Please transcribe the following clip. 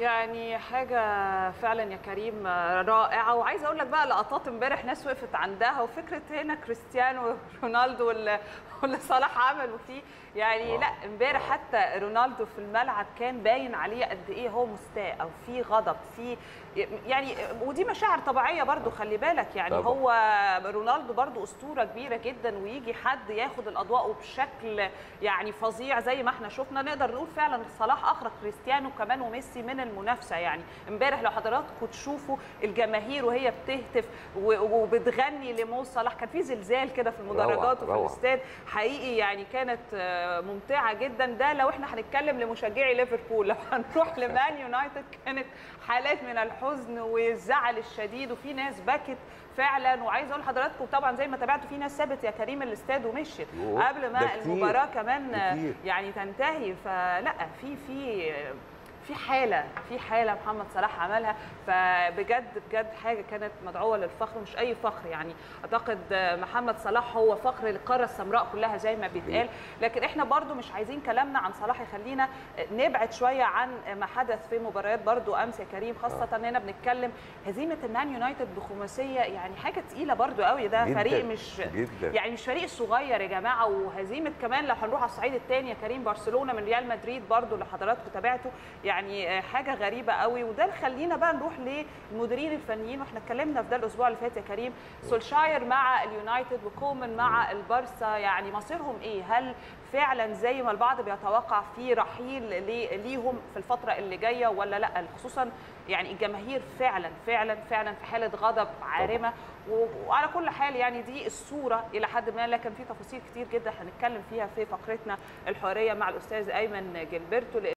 يعني حاجة فعلا يا كريم رائعة وعايزة أقول لك بقى لقطات امبارح ناس وقفت عندها وفكرة هنا كريستيانو رونالدو واللي واللي صلاح عمله فيه يعني آه. لا امبارح حتى رونالدو في الملعب كان باين عليه قد ايه هو مستاء او في غضب في يعني ودي مشاعر طبيعيه برضو خلي بالك يعني طبعا. هو رونالدو برضو اسطوره كبيره جدا ويجي حد ياخد الاضواء وبشكل يعني فظيع زي ما احنا شفنا نقدر نقول فعلا صلاح اخرج كريستيانو كمان وميسي من المنافسه يعني امبارح لو حضراتكم تشوفوا الجماهير وهي بتهتف و- وبتغني لمو صلاح كان في زلزال كده في المدرجات وفي روعة. الاستاد حقيقي يعني كانت آه، ممتعه جدا ده لو احنا هنتكلم لمشجعي ليفربول لو هنروح لمان يونايتد كانت حالات من الحزن والزعل الشديد وفي ناس بكت فعلا وعايز اقول لحضراتكم طبعا زي ما تابعتوا في ناس سابت يا كريم الاستاد ومشيت يوه، قبل ده ما كتير، المباراه كمان آه، كتير. يعني تنتهي فلا في في في حاله في حاله محمد صلاح عملها فبجد بجد حاجه كانت مدعوه للفخر مش اي فخر يعني اعتقد محمد صلاح هو فخر القاره السمراء كلها زي ما بيتقال لكن احنا برضو مش عايزين كلامنا عن صلاح يخلينا نبعد شويه عن ما حدث في مباريات برضو امس يا كريم خاصه اننا بنتكلم هزيمه المان يونايتد بخماسيه يعني حاجه تقيله برضو قوي ده جداً، فريق مش جداً. يعني مش فريق صغير يا جماعه وهزيمه كمان لو هنروح على الصعيد الثاني يا كريم برشلونه من ريال مدريد برضو اللي حضراتكم تابعتوا يعني آه، حاجه غريبه قوي وده اللي خلينا بقى نروح للمديرين الفنيين واحنا اتكلمنا في ده الاسبوع اللي فات يا كريم سولشاير مع اليونايتد وكومان مع البارسا يعني مصيرهم ايه هل فعلا زي ما البعض بيتوقع في رحيل لي- ليهم في الفتره اللي جايه ولا لا خصوصا يعني الجماهير فعلا فعلا فعلا في حاله غضب عارمه و- وعلى كل حال يعني دي الصوره الى حد ما لكن في تفاصيل كتير جدا هنتكلم فيها في فقرتنا الحواريه مع الاستاذ ايمن جilberto